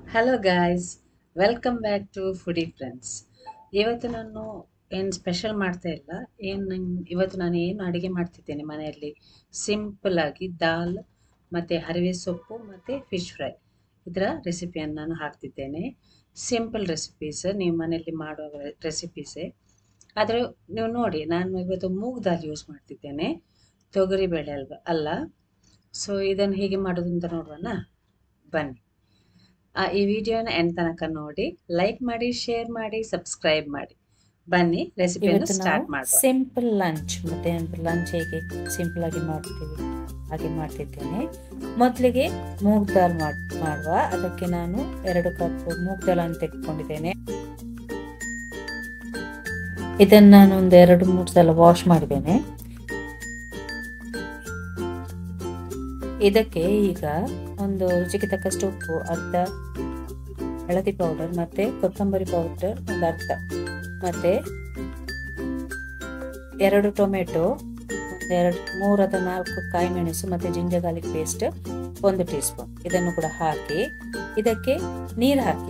hello guys welcome back to foodie friends ಇವತ್ತು ನಾನು ಏನು ಸ್ಪೆಷಲ್ ಮಾಡ್ತಾ ಇಲ್ಲ ಏನು ನಂಗೆ ಇವತ್ತು ನಾನು ಏನು ಅಡುಗೆ ಮಾಡ್ತಿದ್ದೇನೆ ಮನೆಯಲ್ಲಿ ಸಿಂಪಲ್ ಆಗಿ ದಾಲ್ ಮತ್ತು ಹರಿವೆ ಸೊಪ್ಪು ಮತ್ತು ಫಿಶ್ ಫ್ರೈ ಇದರ ರೆಸಿಪಿಯನ್ನು ನಾನು ಹಾಕ್ತಿದ್ದೇನೆ ಸಿಂಪಲ್ ರೆಸಿಪೀಸ್ ನೀವು ಮನೆಯಲ್ಲಿ ಮಾಡುವ ರೆಸಿಪೀಸೇ ಆದರೆ ನೀವು ನೋಡಿ ನಾನು ಇವತ್ತು ಮೂಗ್ ದಾಲ್ ಯೂಸ್ ಮಾಡ್ತಿದ್ದೇನೆ ತೊಗರಿಬೇಳೆ ಅಲ್ವ ಅಲ್ಲ ಸೊ ಇದನ್ನು ಹೇಗೆ ಮಾಡೋದು ಅಂತ ನೋಡುವಣ ಬನ್ನಿ ಆ, ಈ ವಿಡಿಯೋನ ಎಂಡ್ ತನಕ ನೋಡಿ ಲೈಕ್ ಮಾಡಿ ಶೇರ್ ಮಾಡಿ ಸಬ್ಸ್ಕ್ರೈಬ್ ಮಾಡಿ ಬನ್ನಿ ರೆಸಿಪಿಯನ್ನು ಇವತ್ತು ಸ್ಟಾರ್ಟ್ ನಾವು ಮಾಡುವ ಸಿಂಪಲ್ ಲಂಚ್ ಮತ್ತೆ ಲಂಚ್ ಹೇಗೆ ಸಿಂಪಲ್ ಆಗಿ ಮಾಡ್ತೀವಿ ಹಾಗೆ ಮಾಡ್ತಿದ್ದೇನೆ ಮೊದಲಿಗೆ ಮೂಗ್ ದಾಲ್ ಮಾಡ್ ಮಾಡುವ ಅದಕ್ಕೆ ನಾನು ಎರಡು ಕಪ್ ಮೂಗ್ ದಾಲ್ ಅನ್ನು ತೆಗೆದುಕೊಂಡಿದ್ದೇನೆ ಇದನ್ನು ನಾನು ಒಂದು ಎರಡು ಮೂರು ಸಲ ವಾಶ್ ಮಾಡಿದ್ದೇನೆ ಇದಕ್ಕೆ ಈಗ ಒಂದು ರುಚಿಗೆ ತಕ್ಕಷ್ಟು ಉಪ್ಪು ಅರ್ಧ ಹಳದಿ ಪೌಡರ್ ಮತ್ತೆ ಕೊತ್ತಂಬರಿ ಪೌಡರ್ ಒಂದು ಅರ್ಧ ಮತ್ತೆ ಎರಡು ಟೊಮೆಟೊ ಎರಡು ಮೂರು ಅಥವಾ ನಾಲ್ಕು ಕಾಯಿ ಮೆಣಸು ಮತ್ತೆ ಜಿಂಜರ್ ಗಾರ್ಲಿಕ್ ಪೇಸ್ಟ್ ಒಂದು ಟೀ ಸ್ಪೂನ್ ಇದನ್ನು ಕೂಡ ಹಾಕಿ ಇದಕ್ಕೆ ನೀರು ಹಾಕಿ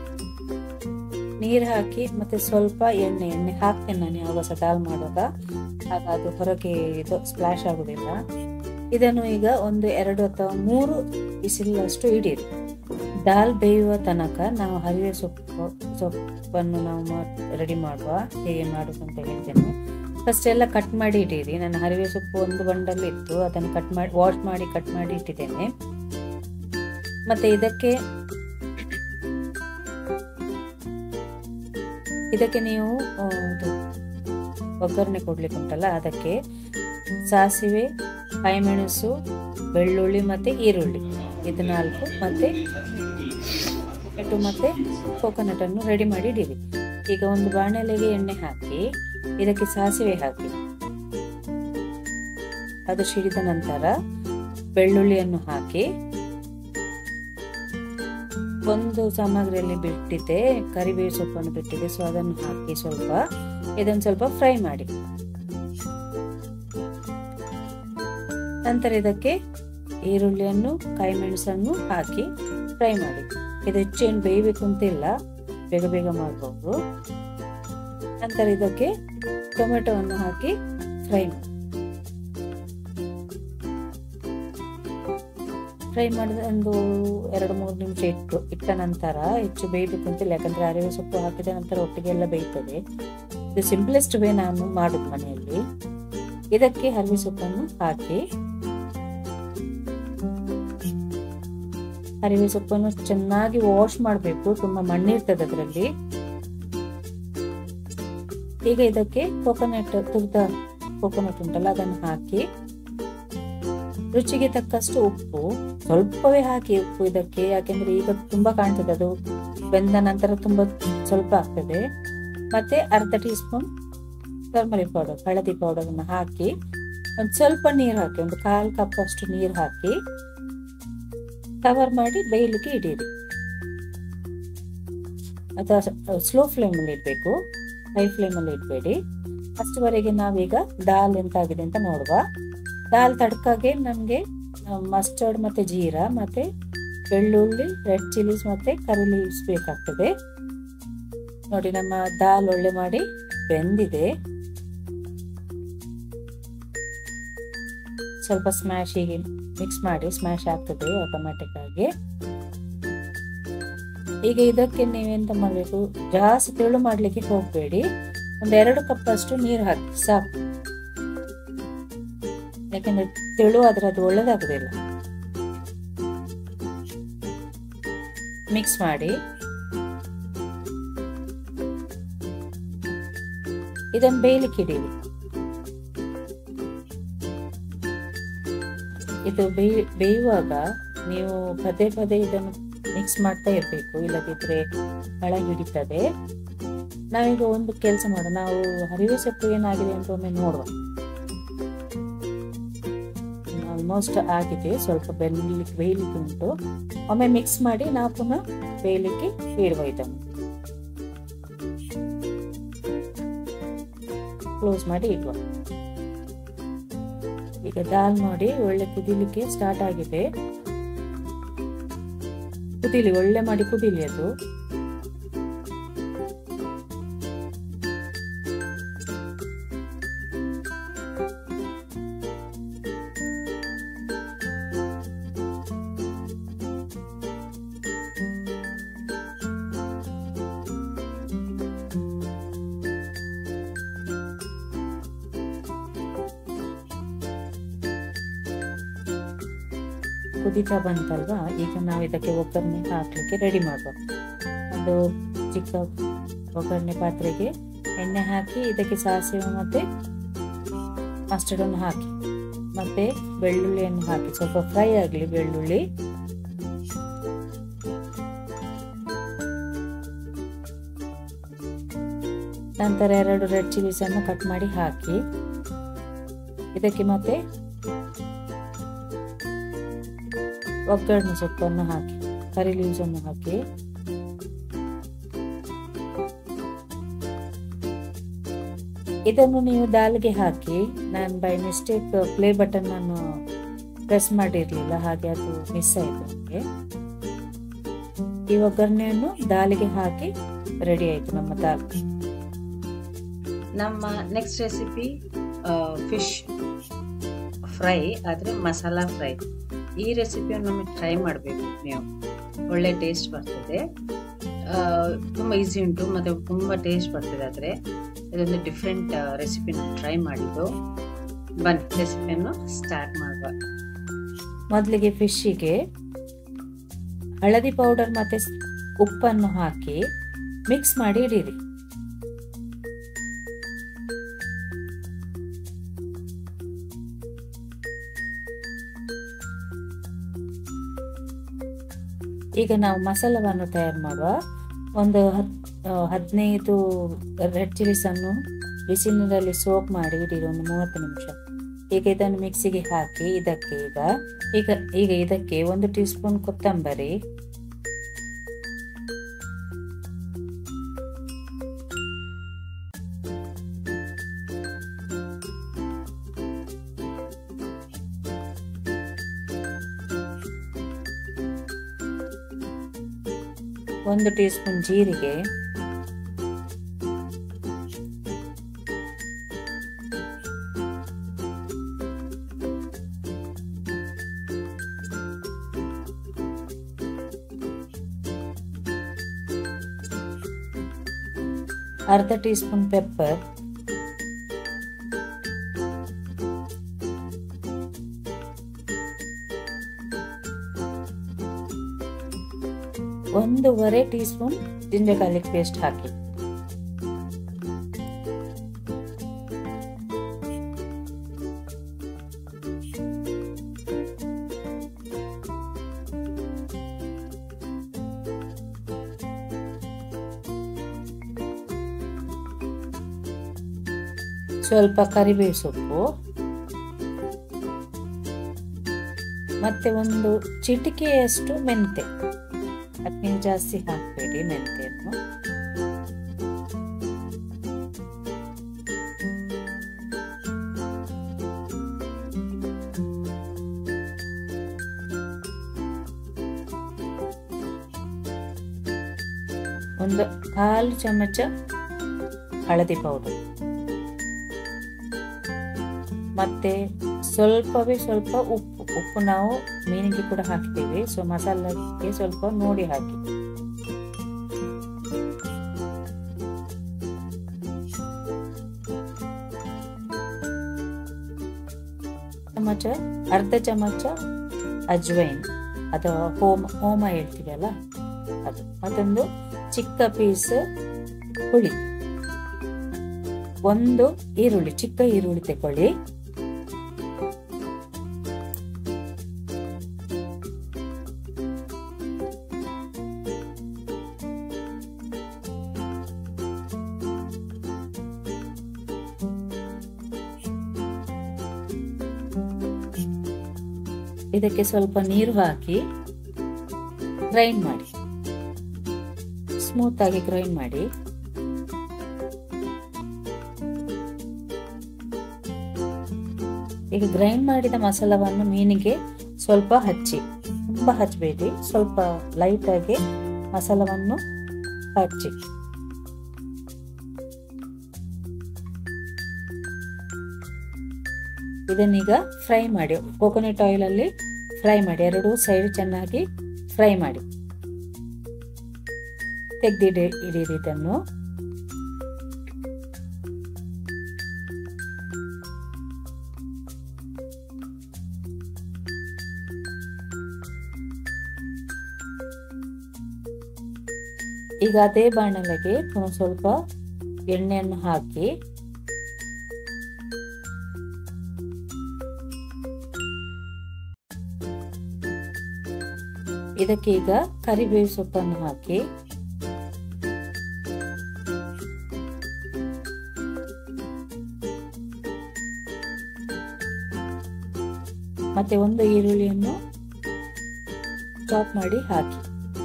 ನೀರು ಹಾಕಿ ಮತ್ತೆ ಸ್ವಲ್ಪ ಎಣ್ಣೆ ಎಣ್ಣೆ ಹಾಕ್ತೇನೆ ನಾನು ಯಾವಾಗ ಸಹ ದಾಲ್ ಮಾಡುವಾಗ ಆಗ ಅದು ಹೊರಗೆ ಇದು ಸ್ಪ್ಲಾಶ್ ಆಗುದಿಲ್ಲ ಇದನ್ನು ಈಗ ಒಂದು ಎರಡು ಅಥವಾ ಮೂರು ಬಿಸಿಲಷ್ಟು ಇಡೀರಿ ದಾಲ್ ಬೇಯುವ ತನಕ ನಾವು ಹರಿವೆ ಸೊಪ್ಪು ಸೊಪ್ಪನ್ನು ನಾವು ರೆಡಿ ಮಾಡುವ ಹೇಗೆ ಮಾಡುದು ಅಂತ ಹೇಳ್ತೇನೆ ಫಸ್ಟ್ ಎಲ್ಲ ಕಟ್ ಮಾಡಿ ಇಟ್ಟಿರಿ ನಾನು ಹರಿವೆ ಸೊಪ್ಪು ಒಂದು ಬಂಡಲ್ ಇತ್ತು ಅದನ್ನು ಕಟ್ ಮಾಡಿ ವಾಶ್ ಮಾಡಿ ಕಟ್ ಮಾಡಿ ಇಟ್ಟಿದ್ದೇನೆ ಮತ್ತೆ ಇದಕ್ಕೆ ಇದಕ್ಕೆ ನೀವು ಆ, ಇದು ಒಗ್ಗರಣೆ ಕೊಡ್ಲಿಕ್ಕೆ ಉಂಟಲ್ಲ ಅದಕ್ಕೆ ಸಾಸಿವೆ ಕಾಯಿಮೆಣಸು ಬೆಳ್ಳುಳ್ಳಿ ಮತ್ತೆ ಈರುಳ್ಳಿ ಇದು ನಾಲ್ಕು ಮತ್ತೆ ಟೊಮೆಟೊ ಮತ್ತೆ ಕೋಕೋನಟ್ ಅನ್ನು ರೆಡಿ ಮಾಡಿ ಇಡಿರಿ ಈಗ ಒಂದು ಬಾಣಲೆಗೆ ಎಣ್ಣೆ ಹಾಕಿ ಇದಕ್ಕೆ ಸಾಸಿವೆ ಹಾಕಿ ಅದು ಸಿಡಿದ ನಂತರ ಬೆಳ್ಳುಳ್ಳಿಯನ್ನು ಹಾಕಿ ಒಂದು ಸಾಮಗ್ರಿಯಲ್ಲಿ ಬಿಟ್ಟಿದ್ದೆ ಕರಿಬೇವು ಸೊಪ್ಪನ್ನು ಬಿಟ್ಟಿದೆ ಸೊ ಅದನ್ನು ಹಾಕಿ ಸ್ವಲ್ಪ ಇದನ್ನು ಸ್ವಲ್ಪ ಫ್ರೈ ಮಾಡಿ ನಂತರ ಇದಕ್ಕೆ ಈರುಳ್ಳಿಯನ್ನು ಕಾಯಿ ಮೆಣಸನ್ನು ಹಾಕಿ ಫ್ರೈ ಮಾಡಿ ಇದು ಹೆಚ್ಚೇನು ಬೇಯಬೇಕು ಅಂತಿಲ್ಲ ಬೇಗ ಬೇಗ ಮಾಡ್ಬೋದು ನಂತರ ಇದಕ್ಕೆ ಟೊಮೆಟೊವನ್ನು ಹಾಕಿ ಫ್ರೈ ಮಾಡಿ ಫ್ರೈ ಮಾಡಿದ ಒಂದು ಎರಡು ಮೂರು ನಿಮಿಷ ಇಟ್ಟು ಇಟ್ಟ ನಂತರ ಹೆಚ್ಚು ಬೇಯಬೇಕು ಅಂತಿಲ್ಲ ಯಾಕಂದ್ರೆ ಅರಿವೆ ಸೊಪ್ಪು ಹಾಕಿದ ನಂತರ ಒಟ್ಟಿಗೆ ಎಲ್ಲ ಬೇಯ್ತದೆ ಇದು ಸಿಂಪ್ಲೆಸ್ಟ್ ವೇ ನಾನು ಮಾಡುದು ಮನೆಯಲ್ಲಿ ಇದಕ್ಕೆ ಹರಿವೆ ಸೊಪ್ಪನ್ನು ಹಾಕಿ ಹರಿವೆ ಸೊಪ್ಪನ್ನು ಚೆನ್ನಾಗಿ ವಾಶ್ ಮಾಡಬೇಕು ತುಂಬಾ ಮಣ್ಣಿರ್ತದೆ ಅದರಲ್ಲಿ ಈಗ ಇದಕ್ಕೆ ಕೋಕೋನಟ್ ತುರಿದ ಕೋಕೋನಟ್ ಉಂಟಲ್ಲ ಅದನ್ನು ಹಾಕಿ ರುಚಿಗೆ ತಕ್ಕಷ್ಟು ಉಪ್ಪು ಸ್ವಲ್ಪವೇ ಹಾಕಿ ಉಪ್ಪು ಇದಕ್ಕೆ ಯಾಕೆಂದ್ರೆ ಈಗ ತುಂಬಾ ಕಾಣ್ತದೆ ಅದು ಬೆಂದ ನಂತರ ತುಂಬಾ ಸ್ವಲ್ಪ ಆಗ್ತದೆ ಮತ್ತೆ ಅರ್ಧ ಟೀ ಸ್ಪೂನ್ ಟರ್ಮರಿಕ್ ಪೌಡರ್ ಹಳದಿ ಪೌಡರ್ ಅನ್ನು ಹಾಕಿ ಒಂದು ಸ್ವಲ್ಪ ನೀರು ಹಾಕಿ ಒಂದು ಕಾಲ್ ಕಪ್ ಅಷ್ಟು ನೀರು ಹಾಕಿ ಕವರ್ ಮಾಡಿ ಬೇಯಲಿಕ್ಕೆ ಇಡೀರಿ ಅಥವಾ ಸ್ಲೋ ಫ್ಲೇಮಲ್ಲಿ ಇಡಬೇಕು ಹೈ ಫ್ಲೇಮಲ್ಲಿ ಇಡಬೇಡಿ ಅಷ್ಟುವರೆಗೆ ನಾವೀಗ ದಾಲ್ ಎಂತ ಆಗಿದೆ ಅಂತ ನೋಡುವ ದಾಲ್ ತಡ್ಕಾಗೆ ನಮಗೆ ಮಸ್ಟರ್ಡ್ ಮತ್ತೆ ಜೀರಾ ಮತ್ತೆ ಬೆಳ್ಳುಳ್ಳಿ ರೆಡ್ ಚಿಲ್ಲೀಸ್ ಮತ್ತೆ ಕರಿ ಲೀವ್ಸ್ ಬೇಕಾಗ್ತದೆ ನೋಡಿ ನಮ್ಮ ದಾಲ್ ಒಳ್ಳೆ ಮಾಡಿ ಬೆಂದಿದೆ ಸ್ವಲ್ಪ ಸ್ಮ್ಯಾಶ್ ಹೀಗೆ ಮಿಕ್ಸ್ ಮಾಡಿ ಸ್ಮ್ಯಾಶ್ ಆಗ್ತದೆ ಆಟೋಮ್ಯಾಟಿಕ್ ಆಗಿ ಈಗ ಇದಕ್ಕೆ ನೀವೆಂತ ಮಾಡಬೇಕು ಜಾಸ್ತಿ ತೆಳು ಮಾಡ್ಲಿಕ್ಕೆ ಹೋಗಬೇಡಿ ಒಂದು ಎರಡು ಕಪ್ ಅಷ್ಟು ನೀರು ಹಾಕಿ ಸಾಕು ಯಾಕಂದ್ರೆ ತೆಳು ಆದ್ರೆ ಅದು ಒಳ್ಳೇದಾಗುದಿಲ್ಲ ಮಿಕ್ಸ್ ಮಾಡಿ ಇದನ್ನು ಬೇಯಲಿಕ್ಕೆ ಇಡೀರಿ ಇದು ಬೇಯ್ ಬೇಯುವಾಗ ನೀವು ಪದೇ ಪದೇ ಇದನ್ನು ಮಿಕ್ಸ್ ಮಾಡ್ತಾ ಇರಬೇಕು ಇಲ್ಲದಿದ್ರೆ ಹಳ ಹಿಡಿತದೆ ನಾವೀಗ ಒಂದು ಕೆಲಸ ಮಾಡೋಣ ನಾವು ಹರಿವೆ ಸೊಪ್ಪು ಏನಾಗಿದೆ ಅಂತ ಒಮ್ಮೆ ನೋಡುವ ಆಲ್ಮೋಸ್ಟ್ ಆಗಿದೆ ಸ್ವಲ್ಪ ಬೆಲ್ಲಿಕ್ಕೆ ಬೇಯಲಿಕ್ಕೆ ಉಂಟು ಒಮ್ಮೆ ಮಿಕ್ಸ್ ಮಾಡಿ ನಾವು ಪುನಃ ಬೇಯಲಿಕ್ಕೆ ಇಡುವ ಇದನ್ನು ಕ್ಲೋಸ್ ಮಾಡಿ ಇಡುವ ಈಗ ದಾಲ್ ನೋಡಿ ಒಳ್ಳೆ ಕುದಿಲಿಕ್ಕೆ ಸ್ಟಾರ್ಟ್ ಆಗಿದೆ ಕುದೀಲಿ ಒಳ್ಳೆ ಮಾಡಿ ಕುದೀಲಿ ಅದು ಕುದೀತಾ ಬಂತಲ್ವಾ ಈಗ ನಾವು ಇದಕ್ಕೆ ಒಗ್ಗರಣೆ ಹಾಕಲಿಕ್ಕೆ ರೆಡಿ ಮಾಡುವ ಒಂದು ಚಿಕ್ಕ ಒಗ್ಗರಣೆ ಪಾತ್ರೆಗೆ ಎಣ್ಣೆ ಹಾಕಿ ಇದಕ್ಕೆ ಸಾಸಿವೆ ಮತ್ತು ಮಸ್ಟರ್ಡನ್ನು ಹಾಕಿ ಮತ್ತೆ ಬೆಳ್ಳುಳ್ಳಿಯನ್ನು ಹಾಕಿ ಸ್ವಲ್ಪ ಫ್ರೈ ಆಗಲಿ ಬೆಳ್ಳುಳ್ಳಿ ನಂತರ ಎರಡು ರೆಡ್ ಚಿಲ್ಲೀಸ್ ಅನ್ನು ಕಟ್ ಮಾಡಿ ಹಾಕಿ ಇದಕ್ಕೆ ಮತ್ತೆ ಒಗ್ಗರಣೆ ಸೊಪ್ಪನ್ನು ಹಾಕಿ ಕರಿ ಲೀವ್ಸ್ ಅನ್ನು ಹಾಕಿ ಇದನ್ನು ನೀವು ದಾಲ್ಗೆ ಹಾಕಿ ನಾನು ಬೈ ಮಿಸ್ಟೇಕ್ ಪ್ಲೇ ಬಟನ್ ಅನ್ನು ಪ್ರೆಸ್ ಮಾಡಿರಲಿಲ್ಲ ಹಾಗೆ ಅದು ಮಿಸ್ ಆಯಿತು ನನಗೆ ಈ ಒಗ್ಗರಣೆಯನ್ನು ದಾಲಿಗೆ ಹಾಕಿ ರೆಡಿ ಆಯಿತು ನಮ್ಮ ದಾಲ್ ನಮ್ಮ ನೆಕ್ಸ್ಟ್ ರೆಸಿಪಿ ಫಿಶ್ ಫ್ರೈ ಆದರೆ ಮಸಾಲ ಫ್ರೈ ಈ ರೆಸಿಪಿಯನ್ನು ನಮಗೆ ಟ್ರೈ ಮಾಡಬೇಕು ನೀವು ಒಳ್ಳೆ ಟೇಸ್ಟ್ ಬರ್ತದೆ ತುಂಬ ಈಸಿ ಉಂಟು ಮತ್ತು ತುಂಬ ಟೇಸ್ಟ್ ಬರ್ತದೆ ಆದರೆ ಇದೊಂದು ಡಿಫ್ರೆಂಟ್ ರೆಸಿಪಿನ ಟ್ರೈ ಮಾಡಿದ್ದು ಬನ್ನಿ ರೆಸಿಪಿಯನ್ನು ಸ್ಟಾರ್ಟ್ ಮಾಡುವ ಮೊದಲಿಗೆ ಫಿಶ್ಶಿಗೆ ಹಳದಿ ಪೌಡರ್ ಮತ್ತು ಉಪ್ಪನ್ನು ಹಾಕಿ ಮಿಕ್ಸ್ ಮಾಡಿ ಇಡೀರಿ ಈಗ ನಾವು ಮಸಾಲವನ್ನು ತಯಾರು ಮಾಡುವ ಒಂದು ಹತ್ ಹದಿನೈದು ರೆಡ್ ಚಿಲ್ಲೀಸನ್ನು ಬಿಸಿ ನೀರಲ್ಲಿ ಸೋಪ್ ಮಾಡಿ ಇಡೀರಿ ಒಂದು ಮೂವತ್ತು ನಿಮಿಷ ಈಗ ಇದನ್ನು ಮಿಕ್ಸಿಗೆ ಹಾಕಿ ಇದಕ್ಕೆ ಈಗ ಈಗ ಈಗ ಇದಕ್ಕೆ ಒಂದು ಟೀ ಸ್ಪೂನ್ ಕೊತ್ತಂಬರಿ ಒಂದು ಟೀ ಸ್ಪೂನ್ ಜೀರಿಗೆ ಅರ್ಧ ಟೀ ಸ್ಪೂನ್ ಪೆಪ್ಪರ್ ಒಂದೂವರೆ teaspoon ginger garlic paste ಹಾಕಿ ಸ್ವಲ್ಪ ಕರಿಬೇವು ಸೊಪ್ಪು ಮತ್ತೆ ಒಂದು ಚಿಟಿಕೆಯಷ್ಟು ಮೆಂತೆ ಅದಕ್ಕೆ ಜಾಸ್ತಿ ಹಾಕಬೇಡಿ ಮೆಂತೆಯನ್ನು ಒಂದು ಕಾಲು ಚಮಚ ಹಳದಿ ಪೌಡರ್ ಮತ್ತೆ ಸ್ವಲ್ಪವೇ ಸ್ವಲ್ಪ ಉಪ್ಪು ಉಪ್ಪು ನಾವು ಮೀನಿಗೆ ಕೂಡ ಹಾಕ್ತೀವಿ ಸೊ ಮಸಾಲಕ್ಕೆ ಸ್ವಲ್ಪ ನೋಡಿ ಹಾಕಿ ಚಮಚ ಅರ್ಧ ಚಮಚ ಅಜ್ವೈನ್ ಅಥವಾ ಹೋಮ ಹೋಮ ಹೇಳ್ತೀವಲ್ಲ ಅದು ಮತ್ತೊಂದು ಚಿಕ್ಕ ಪೀಸ್ ಹುಳಿ ಒಂದು ಈರುಳ್ಳಿ ಚಿಕ್ಕ ಈರುಳ್ಳಿ ತಗೊಳ್ಳಿ ಇದಕ್ಕೆ ಸ್ವಲ್ಪ ನೀರು ಹಾಕಿ ಗ್ರೈಂಡ್ ಮಾಡಿ ಸ್ಮೂತ್ ಆಗಿ ಗ್ರೈಂಡ್ ಮಾಡಿ ಈಗ ಗ್ರೈಂಡ್ ಮಾಡಿದ ಮಸಾಲವನ್ನು ಮೀನಿಗೆ ಸ್ವಲ್ಪ ಹಚ್ಚಿ ತುಂಬ ತುಂಬ ಹಚ್ಚಬೇಡಿ ಸ್ವಲ್ಪ ಲೈಟಾಗಿ ಮಸಾಲವನ್ನು ಹಚ್ಚಿ ಇದನ್ನೀಗ ಫ್ರೈ ಮಾಡಿ ಕೋಕೋನಟ್ ಆಯಿಲಲ್ಲಿ ಫ್ರೈ ಮಾಡಿ ಎರಡೂ ಸೈಡ್ ಚೆನ್ನಾಗಿ ಫ್ರೈ ಮಾಡಿ ತೆಗೆದಿಡಿ ಇಡೀರಿ ಇದನ್ನು ಈಗ ಅದೇ ಬಾಣಲೆಗೆ ಒಂದು ಸ್ವಲ್ಪ ಎಣ್ಣೆಯನ್ನು ಹಾಕಿ ಇದಕ್ಕೆ ಈಗ ಕರಿಬೇವು ಸೊಪ್ಪನ್ನು ಹಾಕಿ ಮತ್ತೆ ಒಂದು ಈರುಳ್ಳಿಯನ್ನು ಚಾಪ್ ಮಾಡಿ ಹಾಕಿ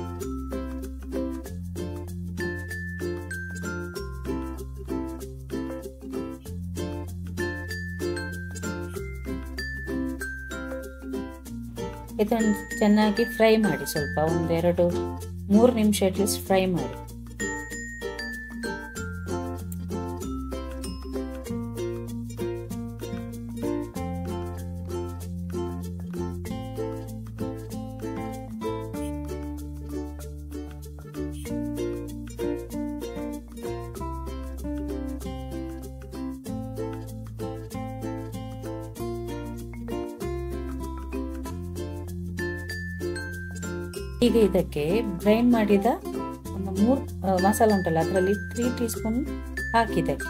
ಇದನ್ನು ಚೆನ್ನಾಗಿ ಫ್ರೈ ಮಾಡಿ ಸ್ವಲ್ಪ ಒಂದೆರಡು ಮೂರು ನಿಮಿಷ ಅಟ್ಲೀಸ್ಟ್ ಫ್ರೈ ಮಾಡಿ ಈಗ ಇದಕ್ಕೆ ಗ್ರೈಂಡ್ ಮಾಡಿದ ಒಂದು ಮೂರು ಮಸಾಲ ಉಂಟಲ್ಲ ಅದರಲ್ಲಿ ತ್ರೀ ಟೀ ಸ್ಪೂನ್ ಹಾಕಿ ಇದಕ್ಕೆ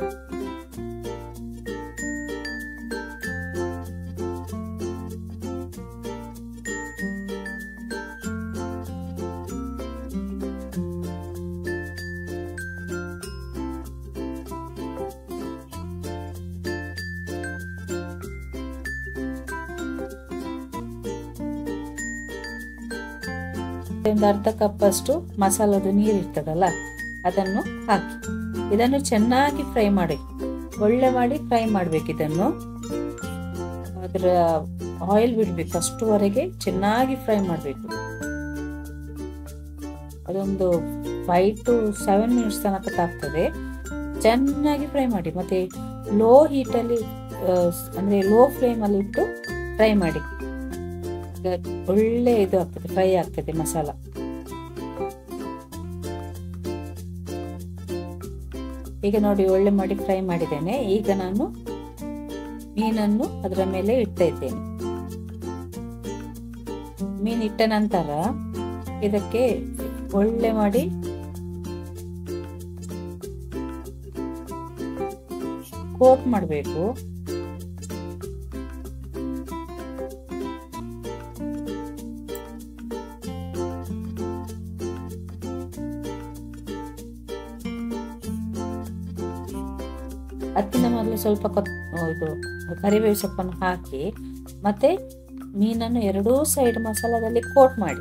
ಒಂದು ಅರ್ಧ ಕಪ್ ಅಷ್ಟು ಮಸಾಲದ ನೀರು ಇರ್ತದಲ್ಲ ಅದನ್ನು ಹಾಕಿ ಇದನ್ನು ಚೆನ್ನಾಗಿ ಫ್ರೈ ಮಾಡಿ ಒಳ್ಳೆ ಮಾಡಿ ಫ್ರೈ ಮಾಡ್ಬೇಕು ಇದನ್ನು ಅದರ ಆಯಿಲ್ ಬಿಡ್ಬೇಕು ಅಷ್ಟುವರೆಗೆ ಚೆನ್ನಾಗಿ ಫ್ರೈ ಮಾಡಬೇಕು ಅದೊಂದು ಫೈವ್ ಟು ಸೆವೆನ್ ಮಿನಿಟ್ಸ್ ತನಕ ತಾಗ್ತದೆ ಚೆನ್ನಾಗಿ ಫ್ರೈ ಮಾಡಿ ಮತ್ತೆ ಲೋ ಹೀಟಲ್ಲಿ ಅಂದ್ರೆ ಲೋ ಫ್ಲೇಮಲ್ಲಿ ಇಟ್ಟು ಫ್ರೈ ಮಾಡಿ ಒಳ್ಳೆ ಇದು ಆಗ್ತದೆ ಫ್ರೈ ಆಗ್ತದೆ ಮಸಾಲ ಈಗ ನೋಡಿ ಒಳ್ಳೆ ಮಾಡಿ ಫ್ರೈ ಮಾಡಿದ್ದೇನೆ ಈಗ ನಾನು ಮೀನನ್ನು ಅದರ ಮೇಲೆ ಇಡ್ತಾ ಇದ್ದೇನೆ ಮೀನ್ ಇಟ್ಟ ನಂತರ ಇದಕ್ಕೆ ಒಳ್ಳೆ ಮಾಡಿ ಕೋಟ್ ಮಾಡಬೇಕು ಹತ್ತಿನ ಮೊದಲು ಸ್ವಲ್ಪ ಕೊತ್ ಇದು ಕರಿಬೇವು ಸೊಪ್ಪನ್ನು ಹಾಕಿ ಮತ್ತೆ ಮೀನನ್ನು ಎರಡೂ ಸೈಡ್ ಮಸಾಲದಲ್ಲಿ ಕೋಟ್ ಮಾಡಿ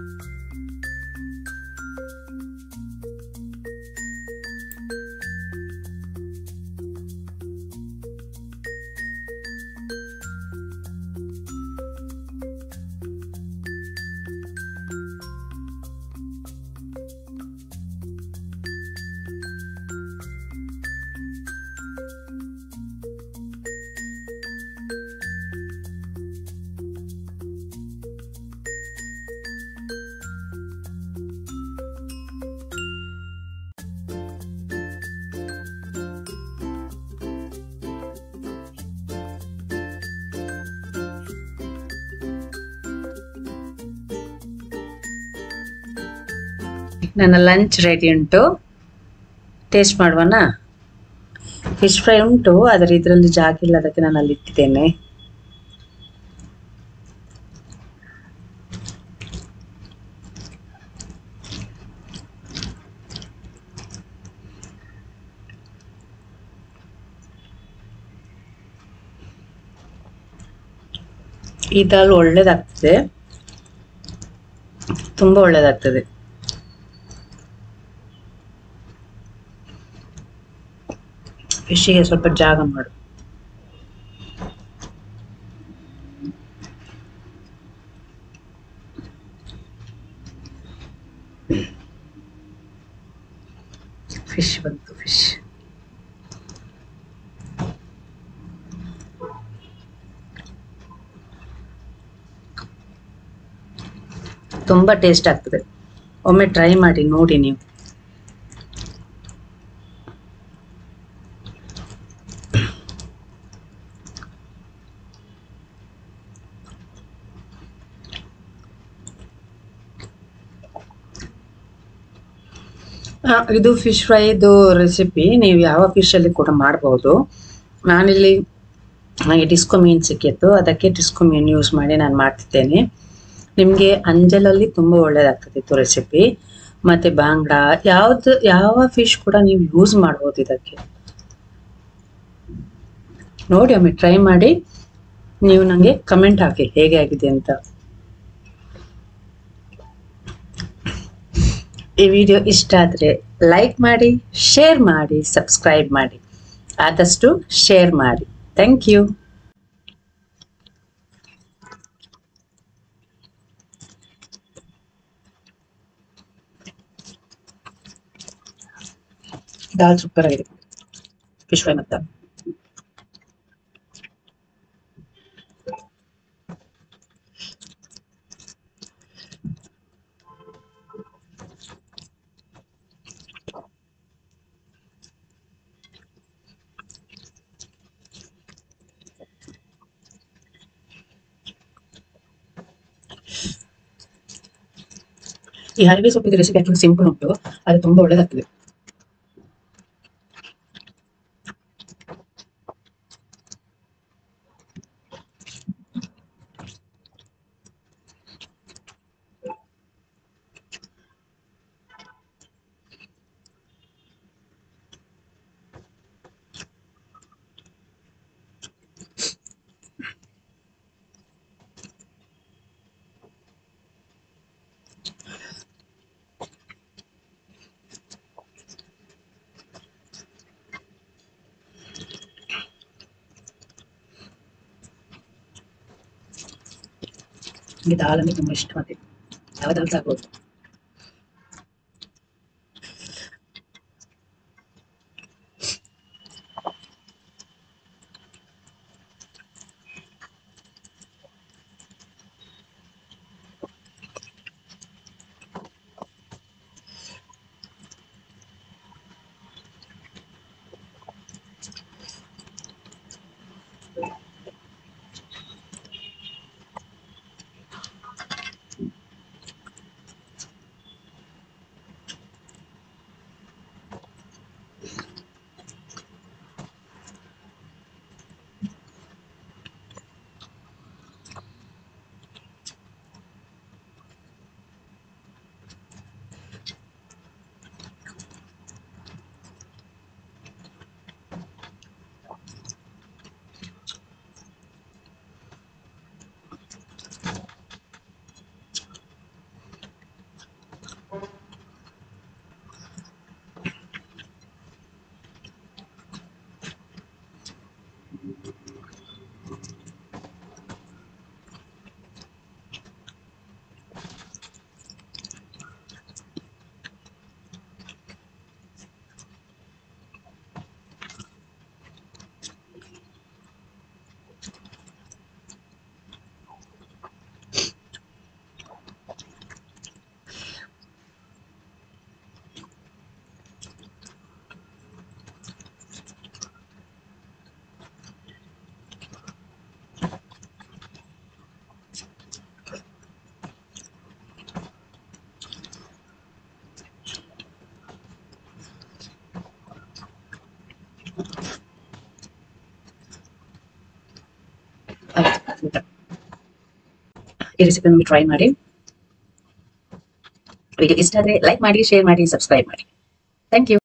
ನನ್ನ ಲಂಚ್ ರೆಡಿ ಉಂಟು ಟೇಸ್ಟ್ ಮಾಡುವನಾ ಫಿಶ್ ಫ್ರೈ ಉಂಟು ಆದರೆ ಇದರಲ್ಲಿ ಜಾಗ ಇಲ್ಲ ಅದಕ್ಕೆ ನಾನು ಅಲ್ಲಿ ಇಟ್ಟಿದ್ದೇನೆ ಈ ದಾಲ್ ಒಳ್ಳೇದಾಗ್ತದೆ ತುಂಬ ಒಳ್ಳೇದಾಗ್ತದೆ ಫಿಶ್ಶಿಗೆ ಸ್ವಲ್ಪ ಜಾಗ ಮಾಡು ಬಂತು ಫಿಶ್ ತುಂಬ ಟೇಸ್ಟ್ ಆಗ್ತದೆ ಒಮ್ಮೆ ಟ್ರೈ ಮಾಡಿ ನೋಡಿ ನೀವು ಆ, ಇದು ಫಿಶ್ ಫ್ರೈದು ರೆಸಿಪಿ ನೀವು ಯಾವ ಫಿಶಲ್ಲಿ ಕೂಡ ಮಾಡ್ಬೋದು ನಾನಿಲ್ಲಿ ನನಗೆ ಡಿಸ್ಕೋ ಮೀನು ಸಿಕ್ಕಿತ್ತು ಅದಕ್ಕೆ ಡಿಸ್ಕೋ ಮೀನು ಯೂಸ್ ಮಾಡಿ ನಾನು ಮಾಡ್ತಿದ್ದೇನೆ ನಿಮಗೆ ಅಂಜಲಲ್ಲಿ ತುಂಬ ಒಳ್ಳೆಯದಾಗ್ತದಿತ್ತು ರೆಸಿಪಿ ಮತ್ತು ಬಾಂಗ್ಡಾ ಯಾವ್ದು ಯಾವ ಫಿಶ್ ಕೂಡ ನೀವು ಯೂಸ್ ಮಾಡ್ಬೋದು ಇದಕ್ಕೆ ನೋಡಿ ಒಮ್ಮೆ ಟ್ರೈ ಮಾಡಿ ನೀವು ನನಗೆ ಕಮೆಂಟ್ ಹಾಕಿ ಹೇಗೆ ಆಗಿದೆ ಅಂತ ಈ ವಿಡಿಯೋ ಇಷ್ಟ ಆದರೆ ಲೈಕ್ ಮಾಡಿ ಶೇರ್ ಮಾಡಿ ಸಬ್ಸ್ಕ್ರೈಬ್ ಮಾಡಿ ಆದಷ್ಟು ಶೇರ್ ಮಾಡಿ ಥ್ಯಾಂಕ್ ಯು ದಾಲ್ ಸೂಪರ್ ಆಗಿದೆ ಫಿಶ್ ಫ್ರೈ ಮತ್ತು ಈ ಹರಿವೆ ಸೊಪ್ಪಿದ ರೆಸಿಪಿ ಆಕ್ಚುಲಿ ಸಿಂಪಲ್ ಉಂಟು ಅದು ತುಂಬಾ ಒಳ್ಳೆದಾಗ್ತದೆ ನನಗೆ ದಾಲ್ ಅಂದ್ರೆ ತುಂಬಾ ಇಷ್ಟ ಮತ್ತೆ ಯಾವ ದಾಲ್ ಸಾಕ್ಬೋದು ಆಯ್ತು ಊಟ ಈ ರೆಸಿಪಿ ನಮಗೆ ಟ್ರೈ ಮಾಡಿ ವಿಡಿಯೋ ಇಷ್ಟ ಆದರೆ ಲೈಕ್ ಮಾಡಿ ಶೇರ್ ಮಾಡಿ ಸಬ್ಸ್ಕ್ರೈಬ್ ಮಾಡಿ ಥ್ಯಾಂಕ್ ಯು